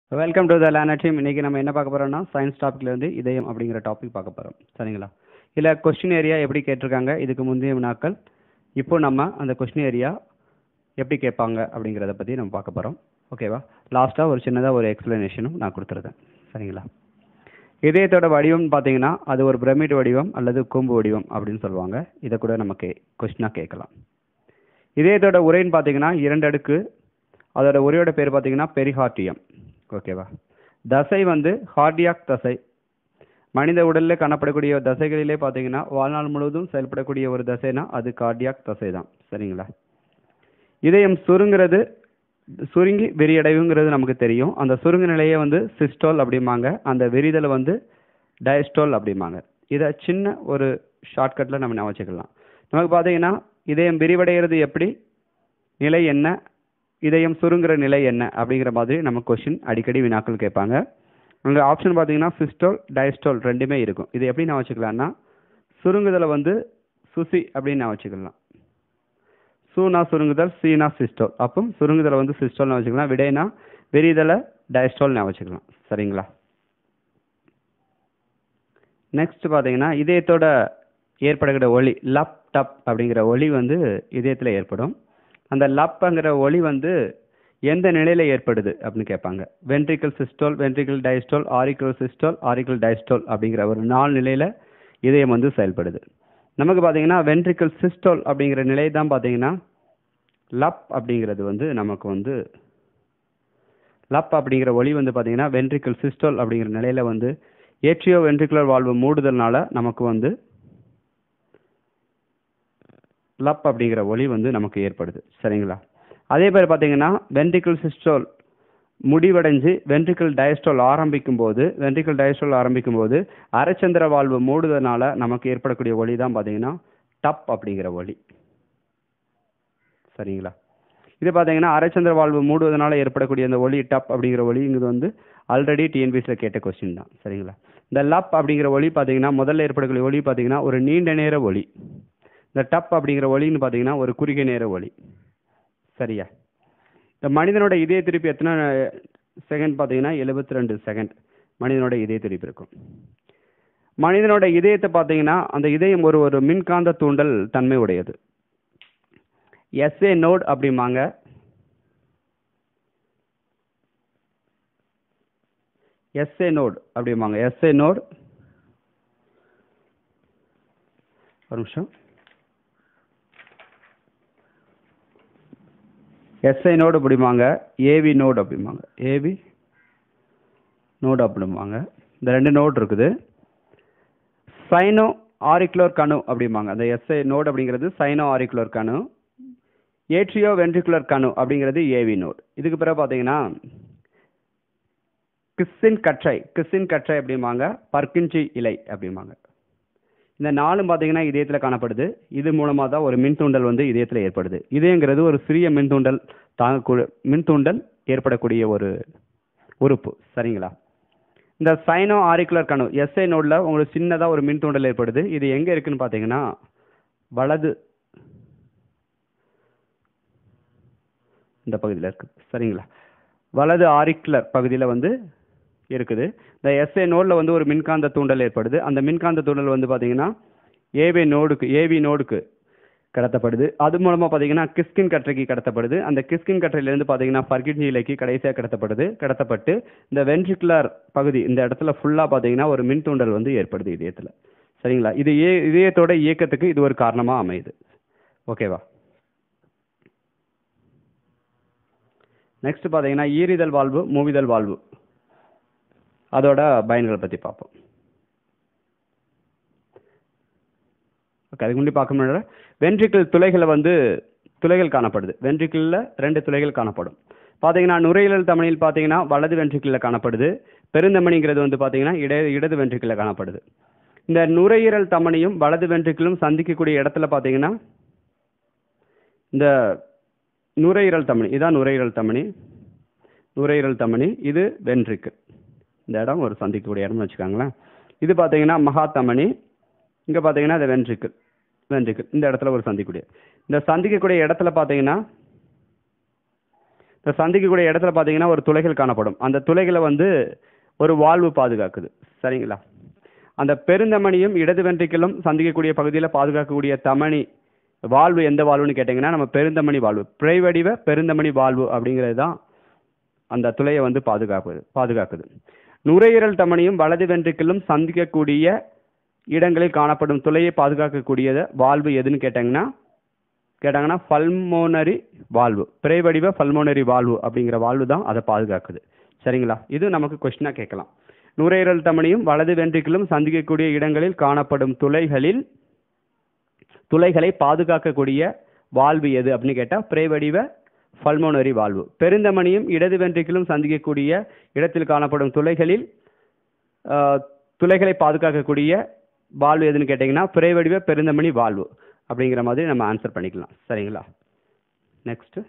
Welcome to the learner team இன்னைக்கு நம்ம என்ன பார்க்க போறோம்னா சயின்ஸ் டாபிக்ல இருந்து இதயம் அப்படிங்கிற டாபிக் பார்க்க போறோம் சரிங்களா இல்ல கொஸ்டின் ஏரியா எப்படி கேட்டிருக்காங்க இதுக்கு முந்தைய வினாக்கள் இப்போ நம்ம அந்த கொஸ்டின் ஏரியா எப்படி கேட்பாங்க அப்படிங்கிறத பத்தி நம்ம பார்க்க போறோம் ஓகேவா லாஸ்டா ஒரு சின்னதா ஒரு எக்ஸ்பிளனேஷனும் நான் கொடுத்துருந்தேன் சரிங்களா இதயத்தோட வடிவம் பார்த்தீங்கன்னா அது ஒரு பிரமிட் வடிவம் அல்லது கொம்பு வடிவம் அப்படின்னு சொல்லுவாங்க இதை கூட நமக்கு கொஸ்டினாக கேட்கலாம் இதயத்தோட உரைன்னு பார்த்தீங்கன்னா இரண்டு அடுக்கு அதோட உரையோட பேர் பார்த்தீங்கன்னா பெரிஹார்டியம் ஓகேவா தசை வந்து ஹார்டியாக் தசை மனித உடலில் காணப்படக்கூடிய தசைகளிலே பார்த்தீங்கன்னா வாழ்நாள் முழுவதும் செயல்படக்கூடிய ஒரு தசைனா அது கார்டியாக் தசை தான் சரிங்களா இதயம் சுருங்கிறது சுருங்கி விரியடைவுங்கிறது நமக்கு தெரியும் அந்த சுருங்கு நிலையை வந்து சிஸ்டோல் அப்படிம்பாங்க அந்த விரிதலை வந்து டயஸ்டோல் அப்படிம்பாங்க இதை சின்ன ஒரு ஷார்ட்கட்டில் நம்ம ஞாபகம் வச்சுக்கலாம் நமக்கு பார்த்தீங்கன்னா இதயம் விரிவடைகிறது எப்படி நிலை என்ன இதயம் சுருங்குற நிலை என்ன அப்படிங்கிற மாதிரி நம்ம கொஷின் அடிக்கடி வினாக்கள் கேட்பாங்க அங்கே ஆப்ஷன் பார்த்தீங்கன்னா சிஸ்டோல் டயஸ்டோல் ரெண்டுமே இருக்கும் இது எப்படி நான் வச்சுக்கலாம்னா சுருங்குதலை வந்து சுசி அப்படின்னு நான் வச்சுக்கலாம் சூனா சுருங்குதல் சீனா சிஸ்டோல் அப்போ சுருங்குதலை வந்து சிஸ்டோல்னு வச்சுக்கலாம் விடைனா விரிதலை டயஸ்டோல் வச்சுக்கலாம் சரிங்களா நெக்ஸ்ட் பார்த்தீங்கன்னா இதயத்தோட ஏற்படுகிற ஒளி லப் டப் அப்படிங்கிற ஒளி வந்து இதயத்தில் ஏற்படும் அந்த லப்ங்கிற ஒளி வந்து எந்த நிலையில ஏற்படுது அப்படின்னு கேட்பாங்க ventricle systole ventricle diastole auricle systole auricle diastole அப்படிங்கிற ஒரு நாலு நிலையில இதயம் வந்து செயல்படுது நமக்கு பார்த்தீங்கன்னா வென்ட்ரிக்கல் சிஸ்டோல் அப்படிங்கிற நிலை தான் பார்த்தீங்கன்னா லப் அப்படிங்கிறது வந்து நமக்கு வந்து லப் அப்படிங்கிற ஒளி வந்து பார்த்தீங்கன்னா வென்ட்ரிக்கல் சிஸ்டோல் அப்படிங்கிற நிலையில வந்து ஏட்ரியோ வென்ட்ரிகுலர் வாழ்வு மூடுதல்னால நமக்கு வந்து லப் அப்படிங்கிற ஒளி வந்து நமக்கு ஏற்படுது சரிங்களா அதே பேர் பார்த்தீங்கன்னா வென்ட்ரிக்கல் சிஸ்டோல் முடிவடைஞ்சு வென்ட்ரிக்கல் டயஸ்டோல் ஆரம்பிக்கும் போது வென்ட்ரிக்கல் டயஸ்டோல் ஆரம்பிக்கும் போது அரைச்சந்திர வாழ்வு மூடுதனால நமக்கு ஏற்படக்கூடிய ஒளி தான் பார்த்தீங்கன்னா டப் அப்படிங்கிற ஒளி சரிங்களா இது பார்த்தீங்கன்னா அரைச்சந்திர வாழ்வு மூடுவதனால ஏற்படக்கூடிய அந்த ஒளி டப் அப்படிங்கிற ஒளிங்கிறது வந்து ஆல்ரெடி டிஎன்பிஎஸ்சியில் கேட்ட கொஸ்டின் தான் சரிங்களா இந்த லப் அப்படிங்கிற ஒளி பார்த்தீங்கன்னா முதல்ல ஏற்படக்கூடிய ஒளி பார்த்தீங்கன்னா ஒரு நீண்ட நேர ஒளி இந்த டப் அப்படிங்கிற ஒளின்னு பார்த்தீங்கன்னா ஒரு குறுகிய நேர ஒளி சரியா இந்த மனிதனோட இதய திருப்பி எத்தனை செகண்ட் பார்த்தீங்கன்னா எழுபத்தி ரெண்டு செகண்ட் மனிதனோட இதய திருப்பி இருக்கும் மனிதனோட இதயத்தை பார்த்தீங்கன்னா அந்த இதயம் ஒரு ஒரு மின்காந்த தூண்டல் தன்மை உடையது எஸ்ஏ நோட் அப்படிம்பாங்க எஸ்ஏ நோட் அப்படிம்பாங்க எஸ்ஏ நோட் ஒரு நிமிஷம் எஸ்ஐ நோடு அப்படிம்பாங்க ஏவி நோடு அப்படிம்பாங்க ஏவி நோடு அப்படிம்பாங்க இந்த ரெண்டு நோடு இருக்குது சைனோ ஆரிக்குலர் கணு அப்படிம்பாங்க அந்த எஸ்ஐ நோடு அப்படிங்கிறது சைனோ ஆரிக்குலர் கணு ஏட்ரியோ வென்ட்ரிகுலர் கணு அப்படிங்கிறது ஏவி நோடு இதுக்கு பிறகு பார்த்தீங்கன்னா கிறிஸ்டின் கற்றை கிறிஸ்டின் கற்றை அப்படிம்பாங்க பர்கிஞ்சி இலை அப்படிம்பாங்க இந்த நாலும் பார்த்தீங்கன்னா இதயத்தில் காணப்படுது இது மூலமாக தான் ஒரு மின்தூண்டல் வந்து இதயத்தில் ஏற்படுது இதயங்கிறது ஒரு சிறிய மின்தூண்டல் தாங்கக்கூடிய மின்தூண்டல் ஏற்படக்கூடிய ஒரு உறுப்பு சரிங்களா இந்த சைனோ ஆரிக்குலர் கணு எஸ்ஐ நோடில் உங்களுக்கு சின்னதாக ஒரு மின்தூண்டல் ஏற்படுது இது எங்கே இருக்குன்னு பார்த்தீங்கன்னா வலது இந்த பகுதியில் இருக்குது சரிங்களா வலது ஆரிக்குலர் பகுதியில் வந்து இருக்குது இந்த எஸ்ஏ நோடில் வந்து ஒரு மின்காந்த தூண்டல் ஏற்படுது அந்த மின்காந்த தூண்டல் வந்து பார்த்தீங்கன்னா ஏவே நோடுக்கு ஏவி நோடுக்கு கடத்தப்படுது அது மூலமாக பார்த்தீங்கன்னா கிஸ்கின் கற்றைக்கு கடத்தப்படுது அந்த கிஸ்கின் கற்றையிலேருந்து பார்த்தீங்கன்னா பர்கிட்னி இலைக்கு கடைசியாக கடத்தப்படுது கடத்தப்பட்டு இந்த வென்ட்ரிகுலர் பகுதி இந்த இடத்துல ஃபுல்லாக பார்த்தீங்கன்னா ஒரு மின் தூண்டல் வந்து ஏற்படுது இதயத்தில் சரிங்களா இது ஏ இதயத்தோட இயக்கத்துக்கு இது ஒரு காரணமாக அமையுது ஓகேவா நெக்ஸ்ட் பார்த்தீங்கன்னா ஈரிதல் வாழ்வு மூவிதல் வாழ்வு அதோட பயன்களை பற்றி பார்ப்போம் ஓகே அதுக்கு முன்னாடி பார்க்க முடியாது வென்ட்ரிக்கிள் துளைகளை வந்து துளைகள் காணப்படுது வென்ட்ரிக்கிளில் ரெண்டு துளைகள் காணப்படும் பார்த்தீங்கன்னா நுரையீரல் தமனியில் பார்த்தீங்கன்னா வலது வென்ட்ரிக்கிளில் காணப்படுது பெருந்தமணிங்கிறது வந்து பார்த்தீங்கன்னா இட இடது வென்ட்ரிக்கிளில் காணப்படுது இந்த நுரையீரல் தமனியும் வலது வென்ட்ரிக்கிளும் சந்திக்கக்கூடிய இடத்துல பார்த்தீங்கன்னா இந்த நுரையீரல் தமனி இதான் நுரையீரல் தமனி நுரையீரல் தமனி இது வென்ட்ரிக்கிள் இந்த இடம் ஒரு சந்திக்கக்கூடிய இடம்னு வச்சுக்கோங்களேன் இது பார்த்தீங்கன்னா மகாத்தமணி இங்கே பார்த்தீங்கன்னா இது வென்ட்ரிக்கிள் வென்ட்ரிக்கிள் இந்த இடத்துல ஒரு சந்திக்கக்கூடிய இந்த சந்திக்கக்கூடிய இடத்துல பார்த்தீங்கன்னா இந்த சந்திக்கக்கூடிய இடத்துல பார்த்தீங்கன்னா ஒரு துளைகள் காணப்படும் அந்த துளைகளை வந்து ஒரு வால்வு பாதுகாக்குது சரிங்களா அந்த பெருந்தமனியும் இடது வென்ட்ரிக்கிளும் சந்திக்கக்கூடிய பகுதியில் பாதுகாக்கக்கூடிய தமனி வால்வு எந்த வால்வுன்னு கேட்டிங்கன்னா நம்ம பெருந்தமனி வால்வு பிறைவடிவ பெருந்தமனி வால்வு அப்படிங்கிறது தான் அந்த துளையை வந்து பாதுகாப்புது பாதுகாக்குது நுரையீரல் தமனியும் வலது வென்ட்ரிக்கிளும் சந்திக்கக்கூடிய இடங்களில் காணப்படும் துளையை பாதுகாக்கக்கூடியது வால்வு எதுன்னு கேட்டாங்கன்னா கேட்டாங்கன்னா பல்மோனரி வால்வு பிறைவடிவ பல்மோனரி வால்வு அப்படிங்கிற வால்வு தான் அதை பாதுகாக்குது சரிங்களா இது நமக்கு கொஸ்டினாக கேட்கலாம் நுரையீரல் தமனியும் வலது வென்ட்ரிக்கிளும் சந்திக்கக்கூடிய இடங்களில் காணப்படும் துளைகளில் துளைகளை பாதுகாக்கக்கூடிய வால்வு எது அப்படின்னு கேட்டால் பிறைவடிவ பல்மோனரி வால்வு பெருந்தமனியும் இடது வென்ட்ரிக்கிளும் சந்திக்கக்கூடிய இடத்தில் காணப்படும் துளைகளில் ஆஹ், துளைகளை பாதுகாக்கக்கூடிய வால்வு எதுன்னு கேட்டிங்கன்னா பிறைவடிவ பெருந்தமனி வால்வு அப்படிங்கிற மாதிரி நம்ம ஆன்சர் பண்ணிக்கலாம் சரிங்களா நெக்ஸ்ட்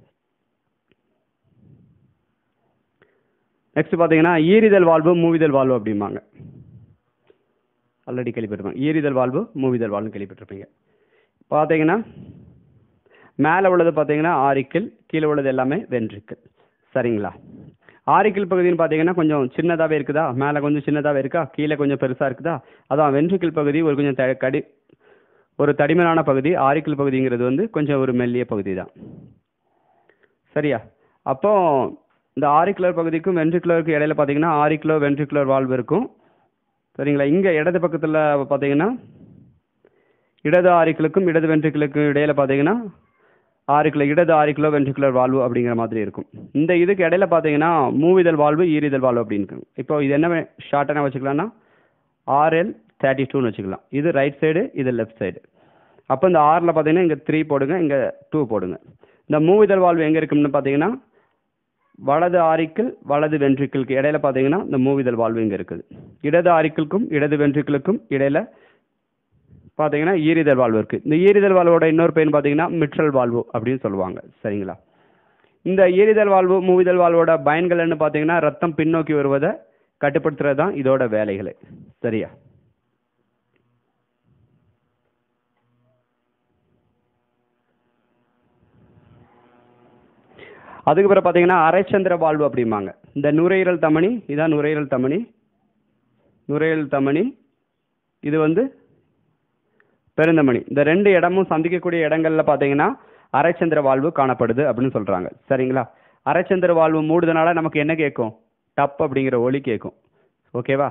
நெக்ஸ்ட் பார்த்தீங்கன்னா ஈரிதல் வாழ்வு மூவிதல் வாழ்வு அப்படிம்பாங்க ஆல்ரெடி கேள்விப்பட்டிருப்பாங்க ஈரிதல் வாழ்வு மூவிதல் வாழ்வு கேள்விப்பட்டிருப்பீங்க பார்த்தீங்கன்னா மேலே உள்ளது பார்த்தீங்கன்னா ஆரிக்கிள் கீழே உள்ளது எல்லாமே வென்ட்ரிக்கிள் சரிங்களா ஆரிக்கிள் பகுதின்னு பார்த்தீங்கன்னா கொஞ்சம் சின்னதாகவே இருக்குதா மேலே கொஞ்சம் சின்னதாகவே இருக்கா கீழே கொஞ்சம் பெருசாக இருக்குதா அதான் வென்ட்ரிக்கிள் பகுதி ஒரு கொஞ்சம் த கடி ஒரு தடிமனான பகுதி ஆரிக்கிள் பகுதிங்கிறது வந்து கொஞ்சம் ஒரு மெல்லிய பகுதி தான் சரியா அப்போ இந்த ஆரிக்குலர் பகுதிக்கும் வென்ட்ரிகுலருக்கு இடையில பார்த்தீங்கன்னா ஆரிக்குலோ வென்ட்ரிகுலர் வால்வு இருக்கும் சரிங்களா இங்கே இடது பக்கத்தில் பார்த்தீங்கன்னா இடது ஆரிக்கிளுக்கும் இடது வென்ட்ரிகுலுக்கும் இடையில பார்த்தீங்கன்னா ஆரிக்குலர் இடது ஆரிக்குலோ வென்ட்ரிகுலர் வால்வு அப்படிங்கிற மாதிரி இருக்கும் இந்த இதுக்கு இடையில பார்த்தீங்கன்னா மூவிதல் வால்வு ஈரிதல் வால்வு அப்படின்னு இருக்கும் இப்போ இது என்ன ஷார்ட் என்ன வச்சுக்கலாம்னா ஆர்எல் தேர்ட்டி டூன்னு வச்சுக்கலாம் இது ரைட் சைடு இது லெஃப்ட் சைடு அப்போ இந்த ஆறில் பார்த்தீங்கன்னா இங்கே த்ரீ போடுங்க இங்கே டூ போடுங்க இந்த மூவிதல் வால்வு எங்கே இருக்கும்னு பார்த்தீங்கன்னா வலது ஆரிக்கிள் வலது வென்ட்ரிக்கிளுக்கு இடையில பார்த்தீங்கன்னா இந்த மூவிதல் வால்வு இங்கே இருக்குது இடது ஆரிக்கிளுக்கும் இடது வென்ட்ரிக்கிளுக்கும் இடையில பார்த்தீங்கன்னா ஈரிதல் வால்வு இருக்குது இந்த ஈரிதல் வால்வோட இன்னொரு பேர் பார்த்தீங்கன்னா மிட்ரல் வால்வு அப்படின்னு சொல்லுவாங்க சரிங்களா இந்த ஈரிதல் வால்வு மூவிதல் வால்வோட பயன்கள்னு பார்த்தீங்கன்னா ரத்தம் பின்னோக்கி வருவதை கட்டுப்படுத்துறது தான் இதோட வேலைகளே சரியா அதுக்கு பிறகு பார்த்தீங்கன்னா அரைச்சந்திர வால்வு அப்படிம்பாங்க இந்த நுரையீரல் தமனி இதான் நுரையீரல் தமனி நுரையீரல் தமனி இது வந்து பெருந்தமணி இந்த ரெண்டு இடமும் சந்திக்கக்கூடிய இடங்கள்ல பார்த்தீங்கன்னா அரைச்சந்திர வாழ்வு காணப்படுது அப்படின்னு சொல்றாங்க சரிங்களா அரைச்சந்திர வாழ்வு மூடுதனால நமக்கு என்ன கேட்கும் டப் அப்படிங்கிற ஒலி கேட்கும் ஓகேவா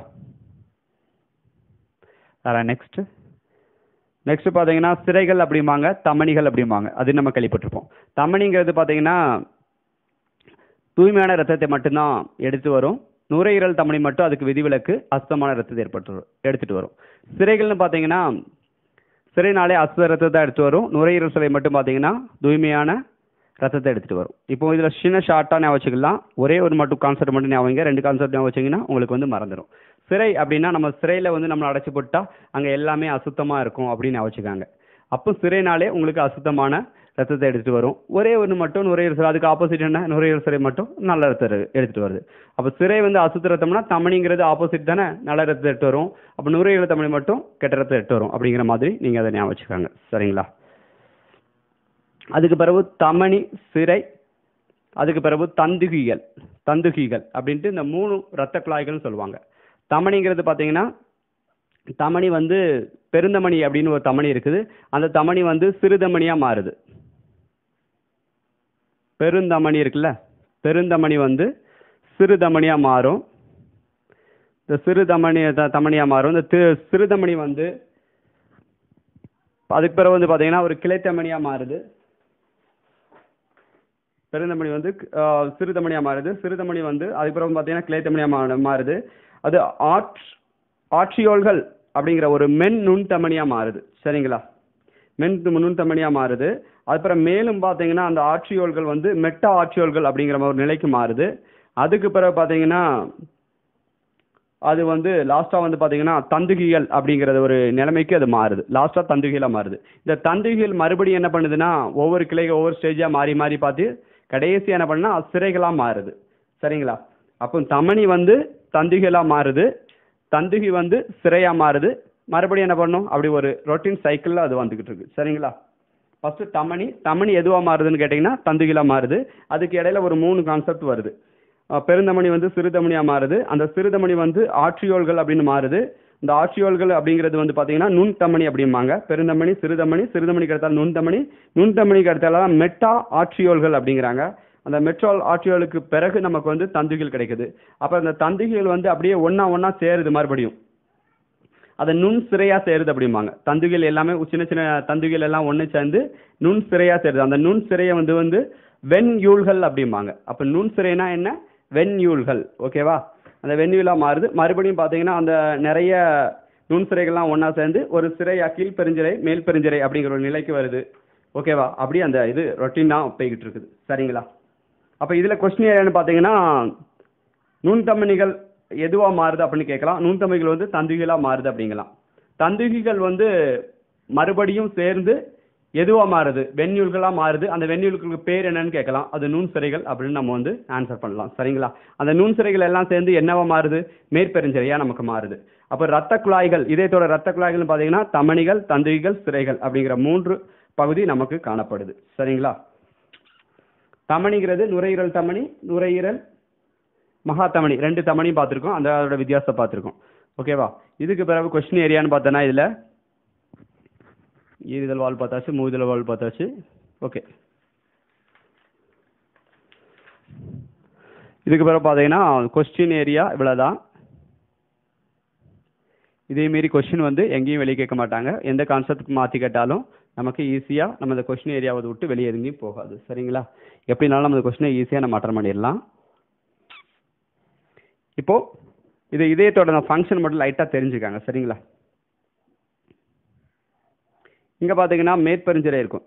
நெக்ஸ்ட் நெக்ஸ்ட் பார்த்தீங்கன்னா சிறைகள் அப்படிம்பாங்க தமணிகள் அப்படிம்பாங்க அது நம்ம கேள்விப்பட்டிருப்போம் தமணிங்கிறது பார்த்தீங்கன்னா தூய்மையான ரத்தத்தை மட்டும்தான் எடுத்து வரும் நுரையீரல் தமனி மட்டும் அதுக்கு விதிவிலக்கு அசுத்தமான ரத்தத்தை ஏற்பட்டு எடுத்துட்டு வரும் சிறைகள்னு பார்த்தீங்கன்னா சிறைனாலே அசுத்த ரத்தத்தை எடுத்து வரும் நுரையீரல் சிறை மட்டும் பார்த்தீங்கன்னா தூய்மையான ரத்தத்தை எடுத்துட்டு வரும் இப்போ இதில் சின்ன ஷார்ட்டாக ஞாபகம் வச்சுக்கலாம் ஒரே ஒரு மட்டும் கான்செப்ட் மட்டும் ஞாபகம் வைங்க. ரெண்டு கான்செப்ட் ஞாபகம் வச்சிங்கன்னா உங்களுக்கு வந்து மறந்துடும் சிறை அப்படின்னா நம்ம சிறையில் வந்து நம்மளை அடைச்சி போட்டா அங்கே எல்லாமே அசுத்தமாக இருக்கும் அப்படின்னு ஞாபகம் வச்சுக்காங்க அப்போ சிறைனாலே உங்களுக்கு அசுத்தமான ரத்தத்தை எடுத்துட்டு வரும் ஒரே ஒன்று மட்டும் நுரையீரல் சிறை அதுக்கு ஆப்போசிட் என்ன நுரையீரல் சிறை மட்டும் நல்ல ரத்தத்தை எடு- எடுத்துட்டு வருது அப்போ சிறை வந்து அசுத்த ரத்தம்னா தமணிங்கிறது ஆப்போசிட் தானே நல்ல ரத்தத்தை எடுத்து வரும் அப்போ நுரையீரல் தமணி மட்டும் கெட்ட ரத்தத்தை எடுத்து வரும் அப்படிங்கிற மாதிரி நீங்கள் அதை ஞாபகம் வச்சுக்காங்க சரிங்களா அதுக்கு பிறகு தமணி சிறை அதுக்கு பிறகு தந்துகிகள் தந்துகிகள் அப்படின்ட்டு இந்த மூணு இரத்த குழாய்கள்னு சொல்லுவாங்க தமணிங்கிறது பார்த்தீங்கன்னா தமணி வந்து பெருந்தமணி அப்படின்னு ஒரு தமணி இருக்குது அந்த தமணி வந்து சிறுதமணியாக மாறுது பெருந்தமணி இருக்குல்ல பெருந்தமணி வந்து சிறுதமணியாக மாறும் இந்த சிறுதமணி த தமணியாக மாறும் இந்த தி சிறுதமணி வந்து அதுக்கு பிறகு வந்து பார்த்தீங்கன்னா ஒரு கிளைத்தமணியாக மாறுது பெருந்தமணி வந்து ஆஹ், சிறுதமணியாக மாறுது சிறுதமணி வந்து அதுக்கப்புறம் பார்த்தீங்கன்னா கிளைத்தமணியாக மா மாறுது அது ஆட் ஆட்சியோல்கள் அப்படிங்கிற ஒரு மென் நுண்தமணியாக மாறுது சரிங்களா மென் து- நுண்தமணியாக மாறுது அப்புறம் மேலும் பார்த்தீங்கன்னா அந்த ஆட்சியோல்கள் வந்து மெட்டா ஆட்சியோல்கள் அப்படிங்கிற ஒரு நிலைக்கு மாறுது அதுக்கு பிறகு பார்த்தீங்கன்னா அது வந்து லாஸ்ட்டாக வந்து பார்த்தீங்கன்னா தந்துகிகள் அப்படிங்கிறது ஒரு நிலைமைக்கு அது மாறுது லாஸ்ட்டாக தந்துகிகளாக மாறுது இந்த தந்துகிகள் மறுபடியும் என்ன பண்ணுதுன்னா ஒவ்வொரு கிளை ஒவ்வொரு ஸ்டேஜாக மாறி மாறி பார்த்து கடைசி என்ன பண்ணுன்னா சிறைகளாக மாறுது சரிங்களா அப்போ தமனி வந்து தந்துகிகளாக மாறுது தந்துகி வந்து சிறையாக மாறுது மறுபடியும் என்ன பண்ணும் அப்படி ஒரு ரொட்டீன் சைக்கிளில் அது வந்துக்கிட்டு இருக்கு சரிங்களா ஃபர்ஸ்ட் தமனி தமனி எதுவாக மாறுதுன்னு கேட்டிங்கன்னா தந்துகிலாக மாறுது அதுக்கு இடையில ஒரு மூணு கான்செப்ட் வருது அஹ் பெருந்தமணி வந்து சிறுதமணியாக மாறுது அந்த சிறுதமணி வந்து ஆட்சியோல்கள் அப்படின்னு மாறுது இந்த ஆட்சியோல்கள் அப்படிங்கிறது வந்து பார்த்தீங்கன்னா நுண்தமணி அப்படிம்பாங்க பெருந்தமணி சிறுதமணி சிறுதமணிக்கு அடுத்தால் நுண்தமணி நுண்தமணிக்கு அடுத்தால மெட்டா ஆட்சியோல்கள் அப்படிங்கிறாங்க அந்த மெட்ரால் ஆட்சியோலுக்கு பிறகு நமக்கு வந்து தந்துகில் கிடைக்குது அப்போ அந்த தந்துகில் வந்து அப்படியே ஒன்றா ஒன்றா சேருது மறுபடியும் அதை நுண் சிறையா சேருது அப்படிம்பாங்க தந்துகில் எல்லாமே சின்ன சின்ன தந்துகில் எல்லாம் ஒன்று சேர்ந்து நுண் சிறையா சேருது அந்த நுண் சிறையை வந்து வந்து வெண்யூல்கள் அப்படிம்பாங்க அப்போ நுண் சிறைனா என்ன வெண்யூல்கள் ஓகேவா அந்த வெண்யூலாக மாறுது மறுபடியும் பார்த்தீங்கன்னா அந்த நிறைய நுண் சிறைகள்லாம் ஒன்றா சேர்ந்து ஒரு சிறையா கீழ் பெருஞ்சிறை மேல் பெருஞ்சிறை அப்படிங்கிற ஒரு நிலைக்கு வருது ஓகேவா அப்படியே அந்த இது ரொட்டீனாக போய்கிட்டு இருக்குது சரிங்களா அப்போ இதில் கொஸ்டின் என்னன்னு பார்த்தீங்கன்னா நுண்தமனிகள் எதுவாக மாறுது அப்படின்னு கேட்கலாம் நுண்தமனிகள் வந்து தந்துகிகளாக மாறுது அப்படிங்கலாம் தந்துகிகள் வந்து மறுபடியும் சேர்ந்து எதுவாக மாறுது வெண்யூல்களாக மாறுது அந்த வெண்யூல்களுக்கு பேர் என்னன்னு கேட்கலாம் அது நுண் சிறைகள் அப்படின்னு நம்ம வந்து ஆன்சர் பண்ணலாம் சரிங்களா அந்த நுண் சிறைகள் எல்லாம் சேர்ந்து என்னவா மாறுது மேற்பெருஞ்சிறையாக நமக்கு மாறுது அப்போ ரத்த குழாய்கள் இதயத்தோட ரத்த குழாய்கள்னு பார்த்தீங்கன்னா தமனிகள் தந்துகிகள் சிறைகள் அப்படிங்கிற மூன்று பகுதி நமக்கு காணப்படுது சரிங்களா தமணிங்கிறது நுரையீரல் தமனி நுரையீரல் மகா தமனி ரெண்டு தமணியும் பார்த்துருக்கோம் அந்த அதோட வித்தியாசத்தை பார்த்துருக்கோம் ஓகேவா இதுக்கு பிறகு கொஸ்டின் ஏரியான்னு பார்த்தோன்னா இதில் ஈரிதல் வால் பார்த்தாச்சு மூவிதல் வால் பார்த்தாச்சு ஓகே இதுக்கு பிறகு பார்த்தீங்கன்னா கொஸ்டின் ஏரியா இவ்வளோதான் இதே மாரி கொஸ்டின் வந்து எங்கேயும் வெளியே கேட்க மாட்டாங்க எந்த கான்செப்ட்டுக்கு மாற்றி கேட்டாலும் நமக்கு ஈஸியாக நம்ம இந்த கொஸ்டின் ஏரியாவை விட்டு வெளியே எங்கேயும் போகாது சரிங்களா எப்படினாலும் நம்ம இந்த கொஸ்டினை ஈஸியாக நம்ம அட்டன் பண்ணிடலாம் இப்போ இது இதயத்தோட ஃபங்க்ஷன் மட்டும் லைட்டாக தெரிஞ்சுக்காங்க சரிங்களா இங்கே பார்த்தீங்கன்னா மேற்பெருஞ்சிறை இருக்கும்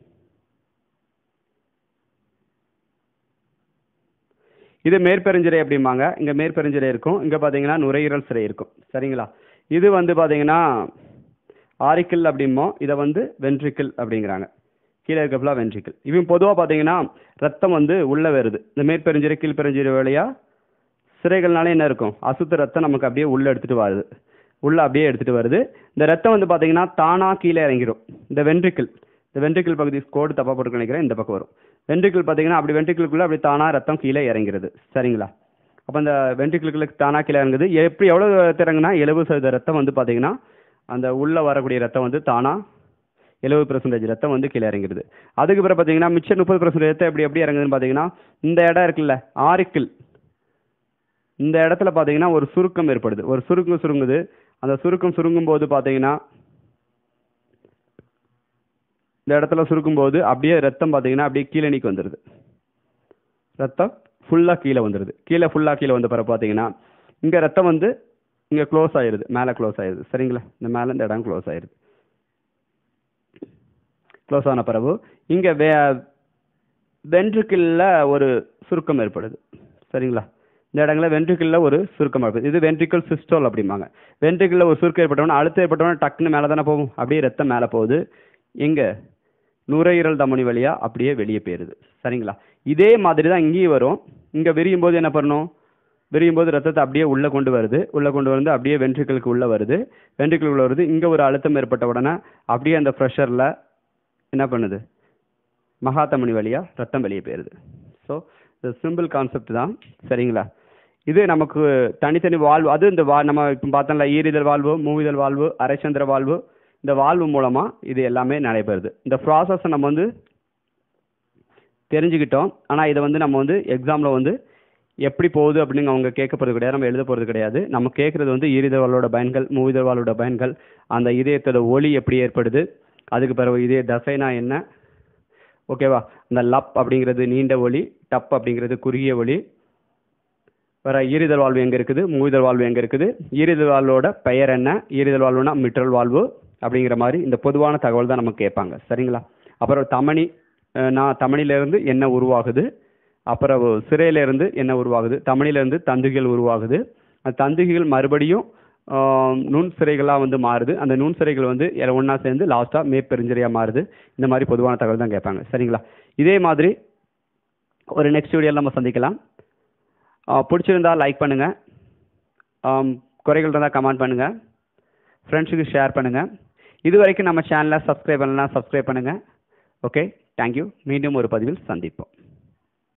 இது மேற்பெருஞ்சிறை அப்படிம்பாங்க இங்கே மேற்பெருஞ்சிறை இருக்கும் இங்கே பார்த்தீங்கன்னா நுரையீரல் சிறை இருக்கும் சரிங்களா இது வந்து பார்த்தீங்கன்னா ஆரிக்கிள் அப்படிமோ இதை வந்து வென்ட்ரிக்கிள் அப்படிங்கிறாங்க கீழே இருக்க ஃபுல்லாக வென்ட்ரிக்கிள் இவன் பொதுவாக பார்த்தீங்கன்னா ரத்தம் வந்து உள்ளே வருது இந்த மேற்பெருஞ்சிறை கீழ்பெருஞ்சிறை வழியாக சிறைகள்னால என்ன இருக்கும் அசுத்த ரத்தம் நமக்கு அப்படியே உள்ளே எடுத்துகிட்டு வருது உள்ளே அப்படியே எடுத்துகிட்டு வருது இந்த ரத்தம் வந்து பார்த்தீங்கன்னா தானாக கீழே இறங்கிடும் இந்த வென்ட்ரிக்கிள் இந்த வென்ட்ரிக்கிள் பகுதி கோடு தப்பாக போட்டு நினைக்கிறேன் இந்த பக்கம் வரும் வென்ட்ரிக்கிள் பார்த்தீங்கன்னா அப்படி வென்ட்ரிக்கிள்குள்ளே அப்படி தானாக ரத்தம் கீழே இறங்கிறது சரிங்களா அப்போ அந்த வென்ட்ரிக்கிளுக்கு தானாக கீழே இறங்குது எப்படி எவ்வளோ இறங்குனா எழுபது சதவீத ரத்தம் வந்து பார்த்தீங்கன்னா அந்த உள்ளே வரக்கூடிய ரத்தம் வந்து தானாக எழுபது பர்சன்டேஜ் ரத்தம் வந்து கீழே இறங்கிடுது அதுக்கு பிறகு பார்த்தீங்கன்னா மிச்சம் முப்பது பர்சன்டேஜ் ரத்தம் எப்படி எப்படி இறங்குதுன்னு பார்த்தீங்கன்னா இந்த இடம் இருக்குல்ல ஆரிக்கிள் இந்த இடத்துல பார்த்தீங்கன்னா ஒரு சுருக்கம் ஏற்படுது ஒரு சுருக்கம் சுருங்குது அந்த சுருக்கம் சுருங்கும் போது பார்த்தீங்கன்னா இந்த இடத்துல சுருக்கும் போது அப்படியே ரத்தம் பார்த்தீங்கன்னா அப்படியே கீழே நீக்கி வந்துடுது ரத்தம் ஃபுல்லாக கீழே வந்துடுது கீழே ஃபுல்லாக கீழே வந்த பிறகு பார்த்தீங்கன்னா இங்கே ரத்தம் வந்து இங்கே க்ளோஸ் ஆயிடுது மேலே க்ளோஸ் ஆயிடுது சரிங்களா இந்த மேலே இந்த இடம் க்ளோஸ் ஆயிடுது க்ளோஸ் ஆன பிறகு இங்கே வே வென்ட்ரிக்கிளில் ஒரு சுருக்கம் ஏற்படுது சரிங்களா இந்த இடங்களில் வென்ட்ரிக்கிளில் ஒரு சுருக்கம் ஏற்படுது இது வென்ட்ரிக்கல் சிஸ்டோல் அப்படிம்பாங்க வென்ட்ரிக்கிளில் ஒரு சுருக்கம் ஏற்பட்டவொடனே அழுத்தம் ஏற்பட்டவொடனே டக்குன்னு மேலே தானே போகும் அப்படியே ரத்தம் மேலே போகுது எங்கே நுரையீரல் தமனி வழியாக அப்படியே வெளியே போயிருது சரிங்களா இதே மாதிரி தான் இங்கேயும் வரும் இங்கே விரியும் போது என்ன பண்ணணும் விரியும் போது ரத்தத்தை அப்படியே உள்ளே கொண்டு வருது உள்ளே கொண்டு வந்து அப்படியே வென்ட்ரிக்கலுக்கு உள்ளே வருது வென்ட்ரிக்கலுக்கு உள்ள வருது இங்கே ஒரு அழுத்தம் ஏற்பட்ட உடனே அப்படியே அந்த ப்ரெஷரில் என்ன பண்ணுது மகாத்தமணி வழியாக ரத்தம் வெளியே போயிருது ஸோ இது சிம்பிள் கான்செப்ட் தான் சரிங்களா இது நமக்கு தனித்தனி வாழ்வு அது இந்த வா நம்ம இப்போ பார்த்தோம்ல ஈரிதழ் வாழ்வு மூவிதழ் வாழ்வு அரைச்சந்திர வாழ்வு இந்த வாழ்வு மூலமாக இது எல்லாமே நடைபெறுது இந்த ப்ராசஸை நம்ம வந்து தெரிஞ்சுக்கிட்டோம் ஆனால் இதை வந்து நம்ம வந்து எக்ஸாமில் வந்து எப்படி போகுது அப்படின்னு அவங்க கேட்க போகிறது கிடையாது நம்ம எழுத போகிறது கிடையாது நம்ம கேட்குறது வந்து ஈரிதழ்வாளோட பயன்கள் மூவிதழ்வாளோட பயன்கள் அந்த இதயத்தோட ஒளி எப்படி ஏற்படுது அதுக்கு பிறகு இதய தசைனா என்ன ஓகேவா இந்த லப் அப்படிங்கிறது நீண்ட ஒளி டப் அப்படிங்கிறது குறுகிய ஒளி வேற ஈரிதழ் வாழ்வு எங்கே இருக்குது மூவிதழ் வாழ்வு எங்கே இருக்குது ஈரிதழ் வாழ்வோட பெயர் என்ன ஈரிதழ் வாழ்வுனா மிட்ரல் வாழ்வு அப்படிங்கிற மாதிரி இந்த பொதுவான தகவல் தான் நமக்கு கேட்பாங்க சரிங்களா அப்புறம் தமணி அஹ் நான் தமணிலேருந்து என்ன உருவாகுது அப்புறம் சிறையிலேருந்து என்ன உருவாகுது தமணிலேருந்து தந்துகிகள் உருவாகுது அந்த தந்துகிகள் மறுபடியும் ஆஹ், நுண் சிறைகளாக வந்து மாறுது அந்த நுண் சிறைகள் வந்து ஒன்றா சேர்ந்து லாஸ்ட்டாக மேற்பெருஞ்சரியாக மாறுது இந்த மாதிரி பொதுவான தகவல் தான் கேட்பாங்க சரிங்களா இதே மாதிரி ஒரு நெக்ஸ்ட் வீடியோவில் நம்ம சந்திக்கலாம் ஆஹ், பிடிச்சிருந்தா லைக் பண்ணுங்கள் குறைகள் இருந்தால் கமெண்ட் பண்ணுங்கள் ஃப்ரெண்ட்ஸுக்கு ஷேர் பண்ணுங்கள் இது வரைக்கும் நம்ம சேனலை சப்ஸ்கிரைப் பண்ணலாம் சப்ஸ்கிரைப் பண்ணுங்கள் ஓகே தேங்க்யூ மீண்டும் ஒரு பதிவில் சந்திப்போம்